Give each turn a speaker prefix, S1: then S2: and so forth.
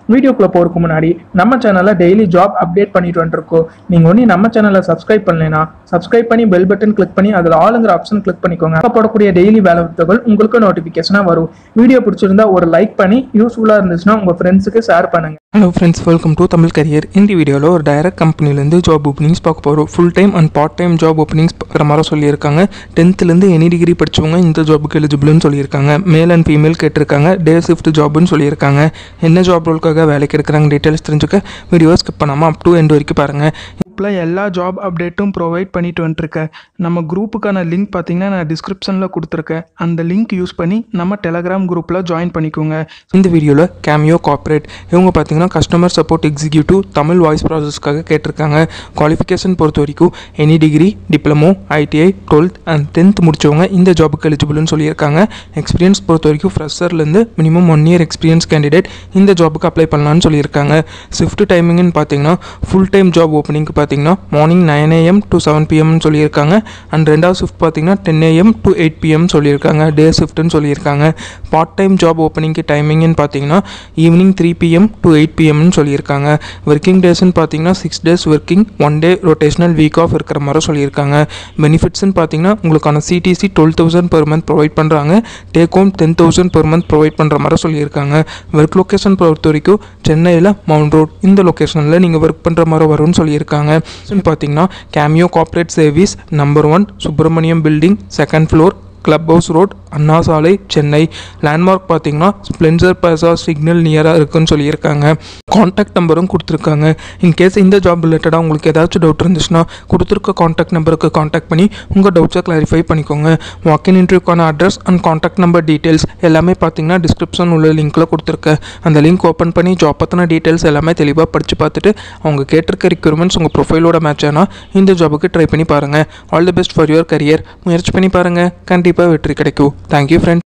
S1: வீடியோக்குள்ள போறதுக்கு முன்னாடி நம்ம சேனல்ல டெய்லி ஜாப் அப்டேட் பண்ணிட்டு வந்துருக்கோம் நீங்க ஒன்றும் நம்ம சேனலை சப்ஸ்கிரைப் பண்ணலைன்னா சப்ஸ்கிரைப் பண்ணி பெல் பட்டன் கிளிக் பண்ணி அதில் ஆளுங்கிற ஆப்ஷன் கிளிக் பண்ணிக்கோங்க அப்போ போடக்கூடிய டெய்லி வேலை தகவல் உங்களுக்கு நோட்டிஃபிகேஷனாக வரும் வீடியோ பிடிச்சிருந்தா ஒரு லைக் பண்ணி யூஸ்ஃபுல்லாக இருந்துச்சுன்னா உங்க ஃப்ரெண்ட்ஸுக்கு ஷேர் பண்ணுங்க
S2: hello friends welcome to Tamil career இந்த வீடியோவில் ஒரு டைரக்ட் கம்பெனிலேருந்து ஜாப் ஓப்பனிங்ஸ் பார்க்க போகிறோம் full time and part time job openings பார்க்குற மாதிரி சொல்லியிருக்காங்க டென்த்துலேருந்து எனி டிகிரி படித்தவங்க இந்த ஜாபுக்கு எலிஜிபிள்னு சொல்லியிருக்காங்க மேல் அண்ட் ஃபீமேல் கேட்டிருக்காங்க டே ஷிஃப்ட் ஜாப்னு சொல்லியிருக்காங்க என்ன ஜாப் ரோலுக்காக வேலைக்கு இருக்கிறாங்க டீட்டெயில்ஸ் தெரிஞ்சுக்க வீடியோ ஸ்கிப் பண்ணாமல் அப் டு எண்ட் வரைக்கும் பாருங்கள்
S1: குரூப்பில் எல்லா ஜாப் அப்டேட்டும் ப்ரொவைட் பண்ணிட்டு வந்துருக்கேன் நம்ம குரூப்புக்கான லிங்க் பார்த்தீங்கன்னா நான் டிஸ்கிரிப்ஷனில் கொடுத்துருக்கேன் அந்த லிங்க் யூஸ் பண்ணி நம்ம டெலகிராம் குரூப்பில் ஜாயின் பண்ணிக்கோங்க
S2: இந்த வீடியோவில் கேமியோ கார்ப்பரேட் இவங்க பார்த்தீங்கன்னா customer support executive Tamil voice ப்ராசஸ்க்காக கேட்டிருக்காங்க குவாலிஃபிகேஷன் பொறுத்த வரைக்கும் any degree diploma ITI twelfth and tenth முடிச்சவங்க இந்த ஜாபுக்கு எலிஜிபிள்னு சொல்லியிருக்காங்க எக்ஸ்பீரியன்ஸ் பொறுத்த வரைக்கும் ஃப்ரெஷர்லேருந்து minimum one year experience candidate இந்த ஜாபுக்கு அப்ளை பண்ணலாம்னு சொல்லியிருக்காங்க ஷிஃப்ட் டைமிங்னு பார்த்தீங்கன்னா ஃபுல் டைம் ஜாப் ஓப்பனிங்க்கு பார்த்தீங்கன்னா morning nine AM to seven பிஎம்னு சொல்லியிருக்காங்க அண்ட் ரெண்டாவது ஷிஃப்ட் பார்த்தீங்கன்னா ten AM to eight PM சொல்லியிருக்காங்க டே ஷிஃப்ட்னு சொல்லியிருக்காங்க பார்ட் டைம் ஜாப் ஓப்பனிங்க்கு டைமிங்னு பார்த்தீங்கன்னா evening three PM to eight பிஎம்னு சொல்லியிருக்காங்க ஒர்க்கிங் டேஸ்னு பார்த்தீங்கன்னா six days working one day rotational week off இருக்கிற மாதிரி சொல்லியிருக்காங்க பெனிஃபிட்ஸ்னு பார்த்தீங்கன்னா உங்களுக்கான CTC twelve thousand per month provide பண்ணுறாங்க take home ten thousand per month provide பண்ணுற மாதிரி சொல்லியிருக்காங்க ஒர்க் லொக்கேஷன் பொறுத்த வரைக்கும் சென்னையில் மவுண்ட் ரோட் இந்த லொக்கேஷனில் நீங்கள் ஒர்க் பண்ணுற மாதிரி வரும்னு சொல்லியிருக்காங்க பார்த்தீங்கன்னா Cameo Corporate service number one Subramaniam building second floor club house road Anna Salai Chennai landmark பார்த்தீங்கன்னா ஸ்ப்ளென்சர் பிளாசா சிக்னல் நியராக இருக்குன்னு சொல்லியிருக்காங்க காண்டாக்ட் நம்பரும் கொடுத்துருக்காங்க இன்கேஸ் இந்த ஜாப் ரிலேட்டடாக உங்களுக்கு ஏதாச்சும் டவுட் இருந்துச்சுன்னா கொடுத்துருக்க காண்டாக்ட் நம்பருக்கு காண்டாக்ட் பண்ணி உங்கள் டவுட்ஸை கிளாரிஃபை பண்ணிக்கோங்க வாக்கின் இன்டர்வியூக்கான address and contact number details எல்லாமே பார்த்தீங்கன்னா டிஸ்கிரிப்ஷன் உள்ள லிங்க்கில் கொடுத்துருக்கேன் அந்த லிங்க் ஓப்பன் பண்ணி ஜாப் பற்றின டீட்டெயில்ஸ் எல்லாமே தெளிவாக படித்து பார்த்துட்டு அவங்க கேட்டிருக்க ரிக்யூர்மெண்ட்ஸ் உங்கள் ப்ரொஃபைலோட மேட்ச் ஆனால் இந்த ஜாபுக்கு ட்ரை பண்ணி பாருங்கள் all the best for your career முயற்சி பண்ணி பாருங்கள் கண்டிப்பாக வெற்றி கிடைக்கும் தேங்க்யூ ஃப்ரெண்ட்